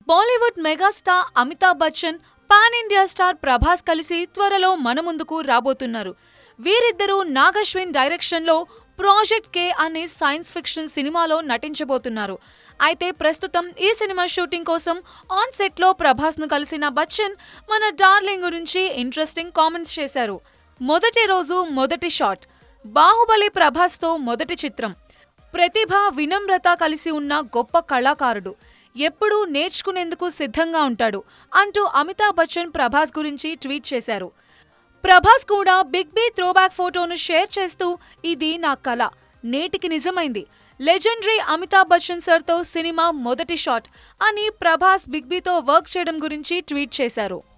Bollywood megastar Amitabh Bachchan pan India star Prabhas కలిసి త్వరలో మన ముందుకు రాబోతున్నారు వీరిద్దరూ నాగశ్విన్ డైరెక్షన్లో ప్రాజెక్ట్ కే అనే సైన్స్ ఫిక్షన్ సినిమాలో నటించబోతున్నారు అయితే ప్రస్తుతం ఈ సినిమా షూటింగ్ కోసం ఆన్ సెట్ లో ప్రభాస్ ను కలిసిన బచ్చన్ మన డార్లింగ్ గురించి ఇంట్రెస్టింగ్ కామెంట్స్ చేశారు మొదటి రోజు మొదటి షాట్ బాహుబలి ప్రభాస్ తో మొదటి చిత్రం ప్రతిభ వినమ్రత కలిసి ఉన్న గొప్ప కళాకారుడు ఎప్పుడూ నేర్చుకునేందుకు సిద్ధంగా ఉంటాడు అంటూ అమితాబ్ బచ్చన్ ప్రభాస్ గురించి ట్వీట్ చేశారు ప్రభాస్ కూడా బిగ్ బీ త్రోబ్యాక్ ఫోటోను షేర్ చేస్తూ ఇది నా కళ నేటికి నిజమైంది లెజెండరీ అమితాబ్ బచ్చన్ సార్తో సినిమా మొదటి షాట్ అని ప్రభాస్ బిగ్ బీతో వర్క్ చేయడం గురించి ట్వీట్ చేశారు